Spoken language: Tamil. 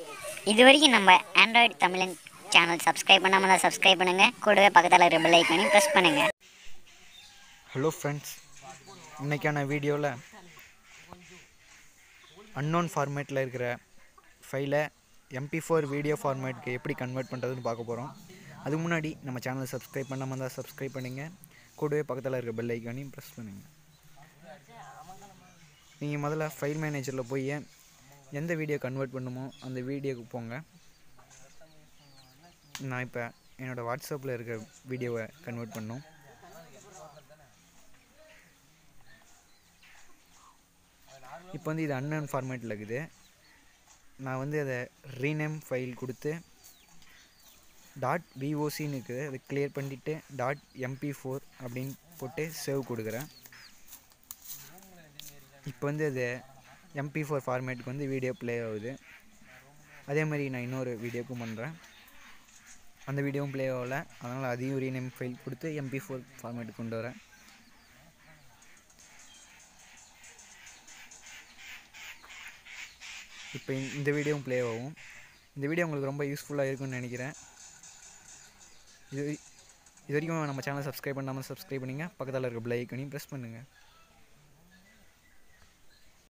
இது வரைக்கும் நம்ம ஆண்ட்ராய்டு தமிழன் சேனல் சப்ஸ்கிரைப் பண்ணாமல் தான் சப்ஸ்கிரைப் பண்ணுங்கள் கூடவே பக்கத்தில் இருக்கிற பெல் ஐக்கானையும் ப்ரெஸ் பண்ணுங்கள் ஹலோ ஃப்ரெண்ட்ஸ் இன்றைக்கான வீடியோவில் அன்னோன் ஃபார்மேட்டில் இருக்கிற ஃபைலை எம்பி ஃபோர் வீடியோ ஃபார்மேட்க்கு எப்படி கன்வெர்ட் பண்ணுறதுன்னு பார்க்க போகிறோம் அதுக்கு முன்னாடி நம்ம சேனலை சப்ஸ்கிரைப் பண்ணாமல் தான் சப்ஸ்கிரைப் பண்ணுங்கள் கூடவே பக்கத்தில் இருக்க பெல் ஐக்கானையும் ப்ரெஸ் பண்ணுங்கள் நீங்கள் முதல்ல ஃபைல் மேனேஜரில் போய் எந்த வீடியோ கன்வெர்ட் பண்ணுமோ அந்த வீடியோக்கு போங்க நான் இப்போ என்னோடய வாட்ஸ்அப்பில் இருக்க வீடியோவை கன்வெர்ட் பண்ணோம் இப்போ வந்து இது அன்னன் ஃபார்மேட்டில் இருக்குது நான் வந்து அதை ரீநேம் ஃபைல் கொடுத்து டாட் விஓசின்னு இருக்குது அதை கிளியர் பண்ணிவிட்டு டாட் எம்பி ஃபோர் அப்படின்னு போட்டு சேவ் கொடுக்குறேன் இப்போ வந்து அது எம்பி ஃபோர் ஃபார்மேட்டுக்கு வந்து வீடியோ ப்ளே ஆகுது அதே மாதிரி நான் இன்னொரு வீடியோக்கும் பண்ணுறேன் அந்த வீடியோவும் ப்ளே ஆகல அதனால் அதையும் ரீநேம் ஃபைல் கொடுத்து எம்பி ஃபோர் ஃபார்மேட்டுக்கு கொண்டு வரேன் இப்போ இந்த வீடியோவும் ப்ளே ஆகும் இந்த வீடியோ உங்களுக்கு ரொம்ப யூஸ்ஃபுல்லாக இருக்கும்னு நினைக்கிறேன் இது இது வரைக்கும் நம்ம சேனல் சப்ஸ்கிரைப் பண்ணாமல் சப்ஸ்கிரைப் பண்ணுங்கள் பக்கத்தில் இருக்க பெல் ஐக்கனையும் ப்ரெஸ் பண்ணுங்கள்